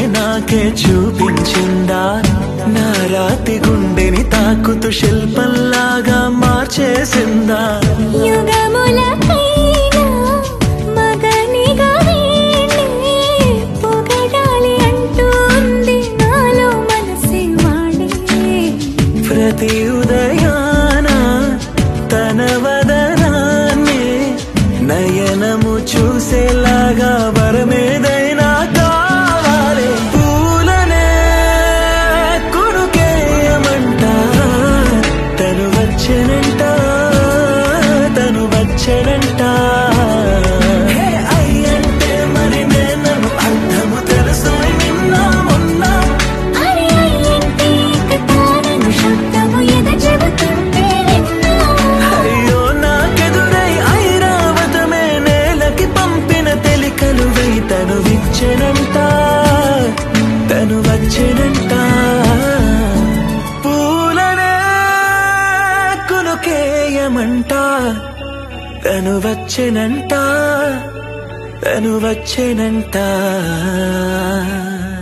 నాకే చూపించిందా నా రాతి గుండెని తాకుతూ శిల్పంలాగా మార్చేసిందా యుగములకైనా మగనిగా వీణే పొగడాలి అంటూ ఉంది నాలో మనసే వాడే ప్రతి ఉదయాన తన వదనాన్ని నయనము చూసేలాగా వరమేదైనా కావాలి పూలనే కొనుకేయమంట తను వచ్చనంట తను వచ్చనంట హే అయ్యంటే మరి నేను అర్థము తెలుసు నిన్న మొన్న అరే అయ్యంటే కథాలను శబ్దము ఎద చెబుతుంటే విన్నా అయ్యో నాకెదురై ఐరావతమే నేలకి పంపిన తెలికలువై తను విచ్చనంట తను వచ్చనంట పూలనే కునుకేయమంట తను వచ్చనంట తను వచ్చనంట